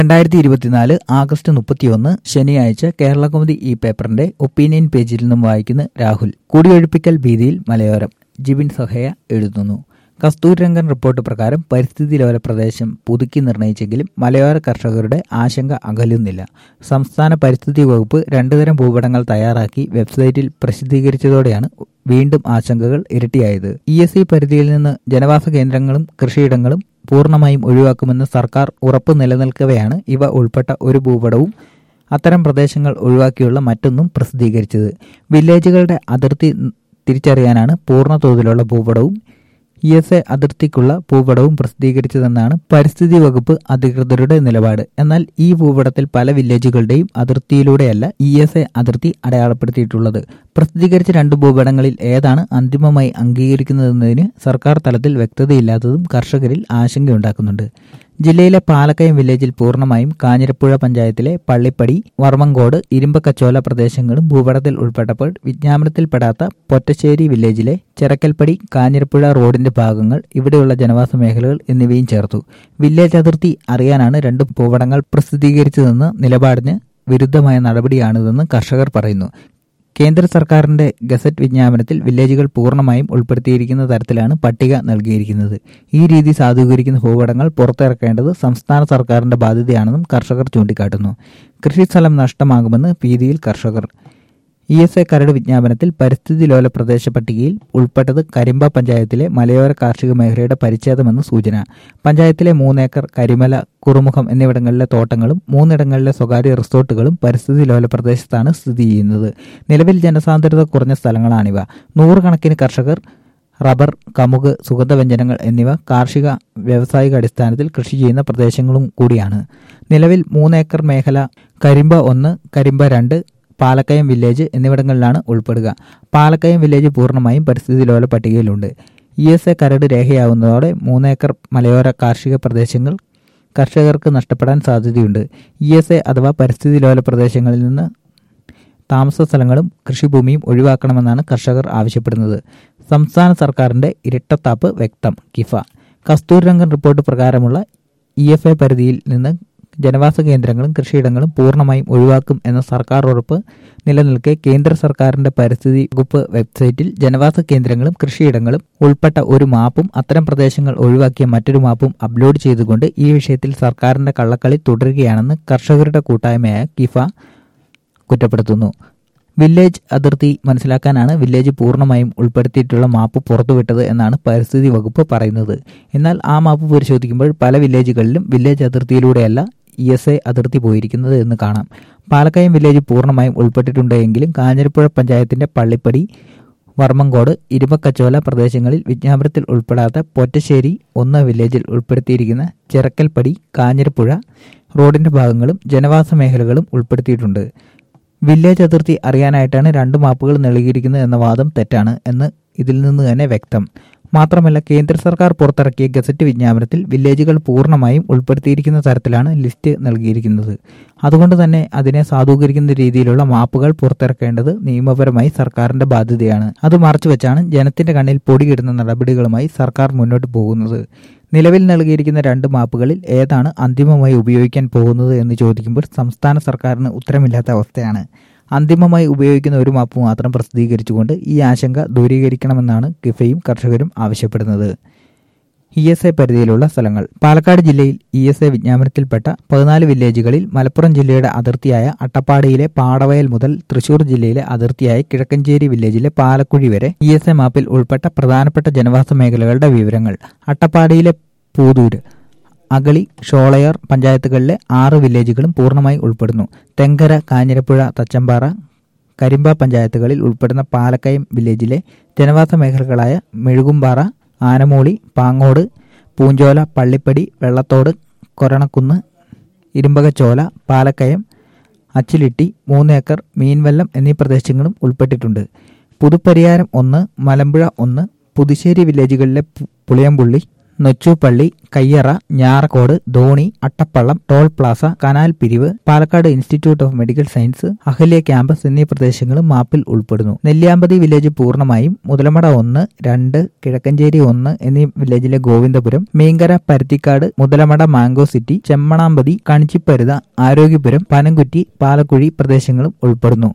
രണ്ടായിരത്തി ഇരുപത്തിനാല് ആഗസ്റ്റ് മുപ്പത്തിയൊന്ന് ശനിയാഴ്ച കേരളകൗമുദി ഈ പേപ്പറിന്റെ ഒപ്പീനിയൻ പേജിൽ നിന്നും വായിക്കുന്ന രാഹുൽ കുടിയൊഴിപ്പിക്കൽ ഭീതിയിൽ മലയോരം ജിബിൻ സഹയ എഴുതുന്നു കസ്തൂരിരംഗൻ റിപ്പോർട്ട് പ്രകാരം പരിസ്ഥിതി ലോല പ്രദേശം പുതുക്കി നിർണയിച്ചെങ്കിലും മലയോര കർഷകരുടെ ആശങ്ക അകലുന്നില്ല സംസ്ഥാന പരിസ്ഥിതി വകുപ്പ് രണ്ടുതരം ഭൂപടങ്ങൾ തയ്യാറാക്കി വെബ്സൈറ്റിൽ പ്രസിദ്ധീകരിച്ചതോടെയാണ് വീണ്ടും ആശങ്കകൾ ഇരട്ടിയായത് ഇ എസ് സി പരിധിയിൽ നിന്ന് ജനവാസ കേന്ദ്രങ്ങളും കൃഷിയിടങ്ങളും പൂർണ്ണമായും ഒഴിവാക്കുമെന്ന് സർക്കാർ ഉറപ്പ് നിലനിൽക്കവെയാണ് ഇവ ഉൾപ്പെട്ട ഒരു ഭൂപടവും അത്തരം പ്രദേശങ്ങൾ ഒഴിവാക്കിയുള്ള മറ്റൊന്നും പ്രസിദ്ധീകരിച്ചത് വില്ലേജുകളുടെ അതിർത്തി തിരിച്ചറിയാനാണ് പൂർണ്ണ തോതിലുള്ള ഭൂപടവും ഇ എസ് എ അതിർത്തിക്കുള്ള ഭൂപടവും പ്രസിദ്ധീകരിച്ചതെന്നാണ് പരിസ്ഥിതി വകുപ്പ് അധികൃതരുടെ നിലപാട് എന്നാൽ ഈ ഭൂപടത്തിൽ പല വില്ലേജുകളുടെയും അതിർത്തിയിലൂടെയല്ല ഇ എസ് എ അതിർത്തി അടയാളപ്പെടുത്തിയിട്ടുള്ളത് പ്രസിദ്ധീകരിച്ച രണ്ട് ഭൂപടങ്ങളിൽ ഏതാണ് അന്തിമമായി അംഗീകരിക്കുന്നതെന്നതിന് സർക്കാർ തലത്തിൽ വ്യക്തതയില്ലാത്തതും കർഷകരിൽ ആശങ്കയുണ്ടാക്കുന്നുണ്ട് ജില്ലയിലെ പാലക്കയം വില്ലേജിൽ പൂർണ്ണമായും കാഞ്ഞിരപ്പുഴ പഞ്ചായത്തിലെ പള്ളിപ്പടി വർമ്മങ്കോട് ഇരുമ്പക്കച്ചോല പ്രദേശങ്ങളും ഭൂപടത്തിൽ ഉൾപ്പെട്ടപ്പോൾ വിജ്ഞാപനത്തിൽപ്പെടാത്ത പൊറ്റശ്ശേരി വില്ലേജിലെ ചെറക്കൽപ്പടി കാഞ്ഞിരപ്പുഴ റോഡിന്റെ ഭാഗങ്ങൾ ഇവിടെയുള്ള ജനവാസ മേഖലകൾ എന്നിവയും ചേർത്തു വില്ലേജ് അതിർത്തി അറിയാനാണ് രണ്ട് ഭൂപടങ്ങൾ പ്രസിദ്ധീകരിച്ചതെന്ന് നിലപാടിന് വിരുദ്ധമായ നടപടിയാണിതെന്ന് കർഷകർ പറയുന്നു കേന്ദ്ര സർക്കാരിന്റെ ഗസറ്റ് വിജ്ഞാപനത്തിൽ വില്ലേജുകൾ പൂർണ്ണമായും ഉൾപ്പെടുത്തിയിരിക്കുന്ന തരത്തിലാണ് പട്ടിക നൽകിയിരിക്കുന്നത് ഈ രീതി സാധൂകരിക്കുന്ന ഭൂപടങ്ങൾ പുറത്തിറക്കേണ്ടത് സംസ്ഥാന സർക്കാരിന്റെ ബാധ്യതയാണെന്നും കർഷകർ ചൂണ്ടിക്കാട്ടുന്നു കൃഷിസ്ഥലം നഷ്ടമാകുമെന്ന് ഭീതിയിൽ കർഷകർ ഇ എസ് എ കരട് വിജ്ഞാപനത്തിൽ പരിസ്ഥിതി ലോല പ്രദേശ പട്ടികയിൽ ഉൾപ്പെട്ടത് കരിമ്പ പഞ്ചായത്തിലെ മലയോര കാർഷിക മേഖലയുടെ പരിച്ഛേദമെന്ന് സൂചന പഞ്ചായത്തിലെ മൂന്നേക്കർ കരിമല കുറുമുഖം എന്നിവിടങ്ങളിലെ തോട്ടങ്ങളും മൂന്നിടങ്ങളിലെ സ്വകാര്യ റിസോർട്ടുകളും പരിസ്ഥിതി ലോല പ്രദേശത്താണ് സ്ഥിതി ചെയ്യുന്നത് നിലവിൽ ജനസാന്ദ്രത കുറഞ്ഞ സ്ഥലങ്ങളാണിവ നൂറുകണക്കിന് കർഷകർ റബ്ബർ കമുക് സുഗന്ധവ്യഞ്ജനങ്ങൾ എന്നിവ കാർഷിക വ്യാവസായിക അടിസ്ഥാനത്തിൽ കൃഷി ചെയ്യുന്ന പ്രദേശങ്ങളും കൂടിയാണ് നിലവിൽ മൂന്നേക്കർ മേഖല കരിമ്പ ഒന്ന് കരിമ്പ രണ്ട് പാലക്കയം വില്ലേജ് എന്നിവിടങ്ങളിലാണ് ഉൾപ്പെടുക പാലക്കയം വില്ലേജ് പൂർണ്ണമായും പരിസ്ഥിതി ലോല പട്ടികയിലുണ്ട് ഇ എസ് എ കരട് രേഖയാവുന്നതോടെ മൂന്നേക്കർ മലയോര കാർഷിക പ്രദേശങ്ങൾ കർഷകർക്ക് നഷ്ടപ്പെടാൻ സാധ്യതയുണ്ട് ഇ എസ് എ അഥവാ പരിസ്ഥിതി ലോല പ്രദേശങ്ങളിൽ നിന്ന് താമസ സ്ഥലങ്ങളും കൃഷിഭൂമിയും ഒഴിവാക്കണമെന്നാണ് കർഷകർ ആവശ്യപ്പെടുന്നത് സംസ്ഥാന സർക്കാരിന്റെ ഇരട്ടത്താപ്പ് വ്യക്തം കിഫ കസ്തൂരിരംഗൻ റിപ്പോർട്ട് പ്രകാരമുള്ള ഇ എഫ് എ പരിധിയിൽ നിന്ന് ജനവാസ കേന്ദ്രങ്ങളും കൃഷിയിടങ്ങളും പൂർണ്ണമായും ഒഴിവാക്കും എന്ന സർക്കാർ ഉറപ്പ് നിലനിൽക്കെ കേന്ദ്ര സർക്കാരിന്റെ പരിസ്ഥിതി വകുപ്പ് വെബ്സൈറ്റിൽ ജനവാസ കേന്ദ്രങ്ങളും കൃഷിയിടങ്ങളും ഉൾപ്പെട്ട ഒരു മാപ്പും അത്തരം പ്രദേശങ്ങൾ ഒഴിവാക്കിയ മറ്റൊരു മാപ്പും അപ്ലോഡ് ചെയ്തുകൊണ്ട് ഈ വിഷയത്തിൽ സർക്കാരിന്റെ കള്ളക്കളി തുടരുകയാണെന്ന് കർഷകരുടെ കൂട്ടായ്മയായ കിഫ കുറ്റപ്പെടുത്തുന്നു വില്ലേജ് അതിർത്തി മനസ്സിലാക്കാനാണ് വില്ലേജ് പൂർണ്ണമായും ഉൾപ്പെടുത്തിയിട്ടുള്ള മാപ്പ് പുറത്തുവിട്ടത് എന്നാണ് പരിസ്ഥിതി വകുപ്പ് പറയുന്നത് എന്നാൽ ആ മാപ്പ് പരിശോധിക്കുമ്പോൾ പല വില്ലേജുകളിലും വില്ലേജ് അതിർത്തിയിലൂടെയല്ല ഇ എസ് ഐ അതിർത്തി പോയിരിക്കുന്നത് എന്ന് കാണാം പാലക്കയം വില്ലേജ് പൂർണ്ണമായും ഉൾപ്പെട്ടിട്ടുണ്ടെങ്കിലും കാഞ്ഞിരപ്പുഴ പഞ്ചായത്തിന്റെ പള്ളിപ്പടി വർമ്മങ്കോട് ഇരുമക്കച്ചോല പ്രദേശങ്ങളിൽ വിജ്ഞാപനത്തിൽ ഉൾപ്പെടാത്ത പൊറ്റശ്ശേരി ഒന്ന് വില്ലേജിൽ ഉൾപ്പെടുത്തിയിരിക്കുന്ന ചിറക്കൽപ്പടി കാഞ്ഞിരപ്പുഴ റോഡിന്റെ ഭാഗങ്ങളും ജനവാസ മേഖലകളും ഉൾപ്പെടുത്തിയിട്ടുണ്ട് വില്ലേജ് അതിർത്തി അറിയാനായിട്ടാണ് രണ്ട് മാപ്പുകൾ നൽകിയിരിക്കുന്നത് എന്ന വാദം തെറ്റാണ് എന്ന് ഇതിൽ നിന്ന് തന്നെ വ്യക്തം മാത്രമല്ല കേന്ദ്ര സർക്കാർ പുറത്തിറക്കിയ ഗസറ്റ് വിജ്ഞാപനത്തിൽ വില്ലേജുകൾ പൂർണ്ണമായും ഉൾപ്പെടുത്തിയിരിക്കുന്ന തരത്തിലാണ് ലിസ്റ്റ് നൽകിയിരിക്കുന്നത് അതുകൊണ്ട് തന്നെ അതിനെ സാധൂകരിക്കുന്ന രീതിയിലുള്ള മാപ്പുകൾ പുറത്തിറക്കേണ്ടത് നിയമപരമായി സർക്കാരിന്റെ ബാധ്യതയാണ് അത് മറച്ചുവെച്ചാണ് ജനത്തിന്റെ കണ്ണിൽ പൊടിയിടുന്ന നടപടികളുമായി സർക്കാർ മുന്നോട്ട് പോകുന്നത് നിലവിൽ നൽകിയിരിക്കുന്ന രണ്ട് മാപ്പുകളിൽ ഏതാണ് അന്തിമമായി ഉപയോഗിക്കാൻ പോകുന്നത് എന്ന് ചോദിക്കുമ്പോൾ സംസ്ഥാന സർക്കാരിന് ഉത്തരമില്ലാത്ത അവസ്ഥയാണ് അന്തിമമായി ഉപയോഗിക്കുന്ന ഒരു മാപ്പ് മാത്രം പ്രസിദ്ധീകരിച്ചുകൊണ്ട് ഈ ആശങ്ക ദൂരീകരിക്കണമെന്നാണ് കിഫയും കർഷകരും ആവശ്യപ്പെടുന്നത് ഇ എസ് എ പരിധിയിലുള്ള സ്ഥലങ്ങൾ പാലക്കാട് ജില്ലയിൽ ഇ എസ് എ വിജ്ഞാപനത്തിൽപ്പെട്ട പതിനാല് വില്ലേജുകളിൽ മലപ്പുറം ജില്ലയുടെ അതിർത്തിയായ അട്ടപ്പാടിയിലെ പാടവയൽ മുതൽ തൃശൂർ ജില്ലയിലെ അതിർത്തിയായ കിഴക്കഞ്ചേരി വില്ലേജിലെ പാലക്കുഴി വരെ ഇ എസ് എ മാപ്പിൽ ഉൾപ്പെട്ട പ്രധാനപ്പെട്ട ജനവാസ മേഖലകളുടെ വിവരങ്ങൾ അട്ടപ്പാടിയിലെ പൂതൂര് അഗളി ഷോളയാർ പഞ്ചായത്തുകളിലെ ആറ് വില്ലേജുകളും പൂർണ്ണമായി ഉൾപ്പെടുന്നു തെങ്കര കാഞ്ഞിരപ്പുഴ തച്ചമ്പാറ കരിമ്പ പഞ്ചായത്തുകളിൽ ഉൾപ്പെടുന്ന പാലക്കയം വില്ലേജിലെ ജനവാസ മേഖലകളായ മെഴുകുംപാറ ആനമൂളി പാങ്ങോട് പൂഞ്ചോല പള്ളിപ്പടി വെള്ളത്തോട് കൊരണക്കുന്ന് ഇരുമ്പകച്ചോല പാലക്കയം അച്ചിലിട്ടി മൂന്നേക്കർ മീൻവല്ലം എന്നീ പ്രദേശങ്ങളും ഉൾപ്പെട്ടിട്ടുണ്ട് പുതുപ്പരിയാരം ഒന്ന് മലമ്പുഴ ഒന്ന് പുതുശ്ശേരി വില്ലേജുകളിലെ Puliyampully Nochupully Kayyara Njarakode Dhoni Attappallam toll plaza canal പിരിവ് Palakkad Institute of Medical Science Ahalya campus എന്നീ പ്രദേശങ്ങളും മാപ്പിൽ ഉൾപ്പെടുന്നു നെല്ലിയാമ്പതി വില്ലേജ് പൂർണ്ണമായും മുതലമട ഒന്ന് രണ്ട് കിഴക്കഞ്ചേരി ഒന്ന് എന്നീ വില്ലേജിലെ ഗോവിന്ദപുരം മീങ്കര പരുത്തിക്കാട് മുതലമട മാംഗോ സിറ്റി ചെമ്മണാമ്പതി കണിച്ചിപ്പരുത ആരോഗ്യപുരം പനംകുറ്റി പാലക്കുഴി പ്രദേശങ്ങളും ഉൾപ്പെടുന്നു